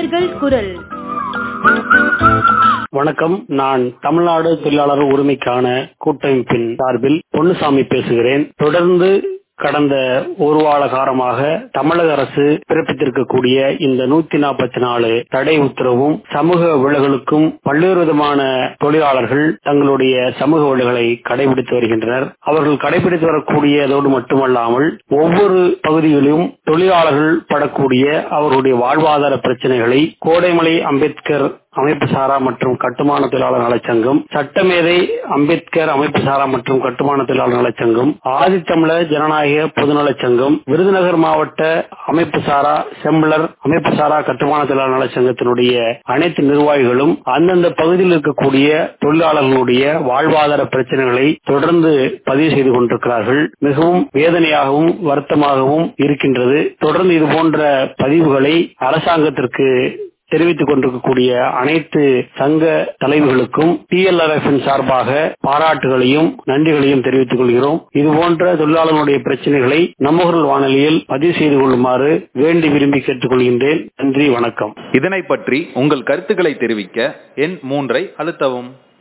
நேயர்கள் குரல் வணக்கம் நான் தமிழ்நாடு தொழிலாளர் உரிமைக்கான கூட்டமைப்பின் சார்பில் பொன்னுசாமி பேசுகிறேன் தொடர்ந்து கடந்த ஒரு வார காலமாக தமிழக அரசு பிறப்பித்திருக்கக்கூடிய இந்த நூத்தி நாற்பத்தி நாலு தடை உத்தரவும் சமூக விலகலுக்கும் பல்வேறு விதமான தொழிலாளர்கள் தங்களுடைய சமூக விலகலை கடைபிடித்து வருகின்றனர் அவர்கள் கடைபிடித்து வரக்கூடியதோடு மட்டுமல்லாமல் ஒவ்வொரு பகுதிகளிலும் தொழிலாளர்கள் படக்கூடிய அவர்களுடைய வாழ்வாதார பிரச்சனைகளை கோடைமலை அம்பேத்கர் அமைப்பு சாரா மற்றும் கட்டுமான தொழிலாளர் நலச்சங்கம் சட்டமேதை அம்பேத்கர் அமைப்பு சாரா மற்றும் கட்டுமான தொழிலாளர் நலச்சங்கம் ஆதித்தமிழர் ஜனநாயக பொதுநலச் சங்கம் விருதுநகர் மாவட்ட அமைப்பு சாரா செம்மலர் அமைப்பு சாரா கட்டுமான தொழிலாளர் நலச்சங்கத்தினுடைய அனைத்து நிர்வாகிகளும் அந்தந்த பகுதியில் இருக்கக்கூடிய தொழிலாளர்களுடைய வாழ்வாதார பிரச்சனைகளை தொடர்ந்து பதிவு செய்து கொண்டிருக்கிறார்கள் மிகவும் வேதனையாகவும் வருத்தமாகவும் இருக்கின்றது தொடர்ந்து இது போன்ற பதிவுகளை அரசாங்கத்திற்கு தெரிவித்துக் கொண்டிருக்கக்கூடிய அனைத்து சங்க தலைவர்களுக்கும் டிஎல்ஆர்எஃப் சார்பாக பாராட்டுகளையும் நன்றிகளையும் தெரிவித்துக் கொள்கிறோம் இதுபோன்ற தொழிலாளர்களுடைய பிரச்சனைகளை நம்மகுரல் வானொலியில் பதிவு செய்து கொள்ளுமாறு வேண்டி விரும்பி கேட்டுக்கொள்கின்றேன் நன்றி வணக்கம் இதனை பற்றி உங்கள் கருத்துக்களை தெரிவிக்க எண் மூன்றை அழுத்தவும்